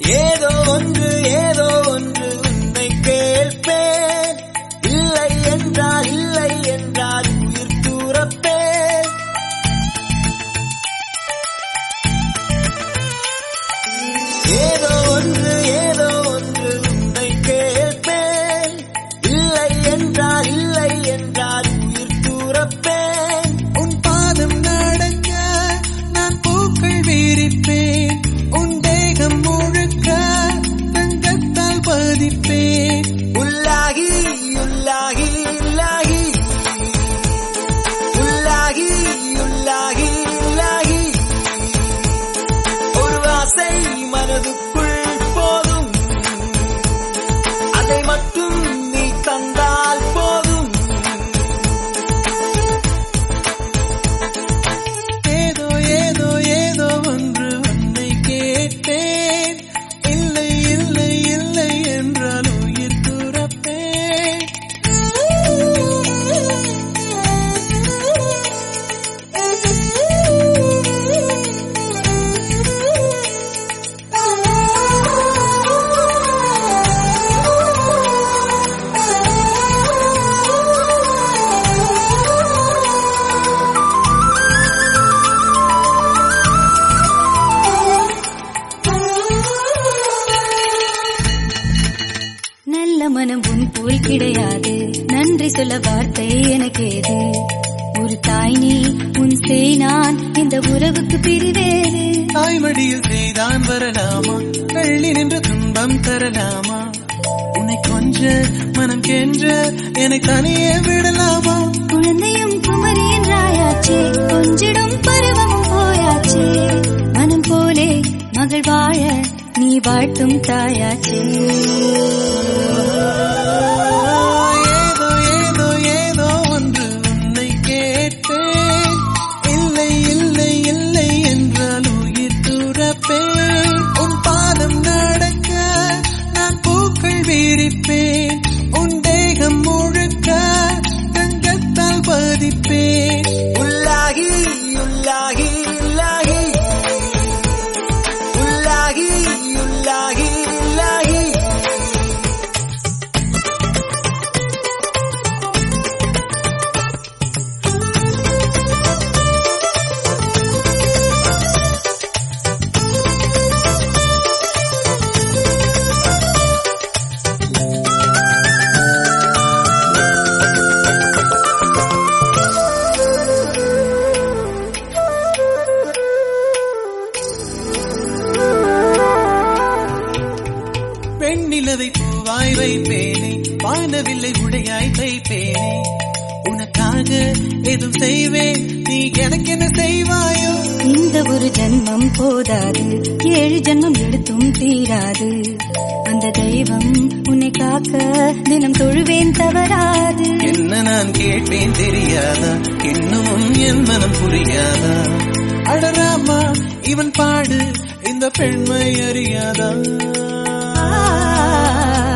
ஏதோ ஒன்று ஏதோ ஒன்று உன்னை கேட்பேன் இல்லை என்றால் இல்லை என்றால் உயிர் தூரப்பேன் ஏதோ ஒன்று ஏதோ ஒன்று உன்னை கேட்பேன் இல்லை என்றால் இல்லை என்றால் உயிர் தூரப்பேன் உன் பாதம் நடக்க நான் பூக்கள் வீரிப்பேன் உன் தேகம் முழுக்க தங்கத்தால் பதிப்பேன் உள்ளாகி உள்ளாகி உள்ளாகி உள்ளாகி உள்ளாகி உள்ளாகி ஒரு ஆசை மனதுக்குள் போதும் அதை மட்டும் நீ தந்தால் போதும் ஏதோ ஏதோ ஏதோ ஒன்று உன்னை கேட்டேன் இல்லை இல்லை இல்லை என்றால் உயிர் துறப்பேன் நல்ல மனம் உன் போல் கிடையாது நன்றி சொல்ல வார்த்தை எனக்கேது ஒரு தாய் நீ உன் செய் நான் இந்த உறவுக்கு பிரிவேறு தாய்மடியில் செய்தான் வரலாமா வெள்ளி நின்று துன்பம் தரலாமா உன்னை கொஞ்ச மனம் கென்ற என்னை தனியே விடலாமா குழந்தையும் குமரி என்றாயாச்சே கொஞ்சிடும் பருவமும் போயாச்சே மனம் போலே மகள் வாழ நீ வாழ்த்தும் தாயாச்சே ஏதோ ஏதோ ஏதோ ஒன்று உன்னை கேட்டேன் இல்லை இல்லை இல்லை என்றால் உயிர் துறப்பேன் உன் பாதம் நடக்க நான் பூக்கள் வீரிப்பேன் உன் தேகம் முழுக்க தங்கத்தால் பதிப்பேன் உள்ளாகி உள்ளாகி உள்ளாகி உள்ளாகி உள்ளாகி உள்ளாகி வெண்ணிலவை பூவாய் வைப்பேனே வானவில்லை உடையாய் தைப்பேனே உனக்காக எதுவும் செய்வேன் நீ எனக்கு என்ன செய்வாயோ இந்த ஒரு ஜென்மம் போதாது ஏழு ஜென்மம் எடுத்தும் தீராது அந்த தெய்வம் உன்னை காக்க தினம் தொழுவேன் தவறாது என்ன நான் கேட்பேன் தெரியாதா இன்னமும் என் மனம் புரியாதா அடராமா இவன் பாடு இந்த பெண்மை அறியாதா ஆ